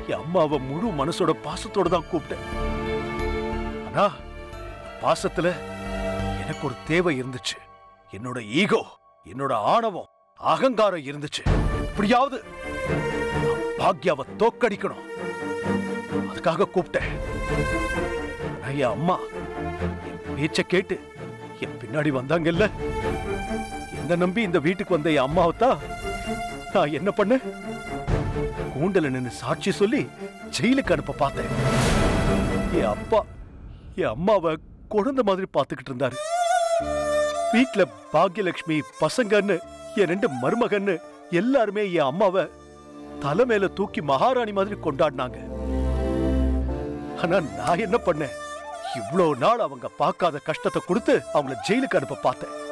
என் அம்மாவை முழு மனசோட பாசத்தோட தான் கூப்பிட்டேன் ஆனா பாசத்துல எனக்கு ஒரு தேவை இருந்துச்சு என்னோட ஈகோ என்னோட ஆணவம் அகங்காரம் இருந்துச்சு எப்படியாவது நான் பாக்யாவை தோக்கடிக்கணும் அதுக்காக கூப்பிட்டேன் ஆனா என் அம்மா என் பேச்ச கேட்டு என் பின்னாடி வந்தாங்கல்ல என்ன நம்பி இந்த வீட்டுக்கு வந்த என் அம்மாவை தான் நான் என்ன பண்ணேன் கூண்டல நின்னு சாட்சி சொல்லி ஜெயிலுக்கு அனுப்ப பார்த்தேன் என் அப்பா என் அம்மாவை குழந்தை மாதிரி பார்த்துக்கிட்டு இருந்தாரு வீட்ல பாக்யலட்சுமி பசங்கன்னு என் ரெண்டு மருமகன்னு எல்லாருமே என் அம்மாவை தலை மேல தூக்கி மகாராணி மாதிரி கொண்டாடினாங்க ஆனா நான் என்ன பண்ணேன் இவ்வளவு நாள் அவங்க பார்க்காத கஷ்டத்தை கொடுத்து அவங்கள ஜெயிலுக்கு அனுப்ப பார்த்தேன்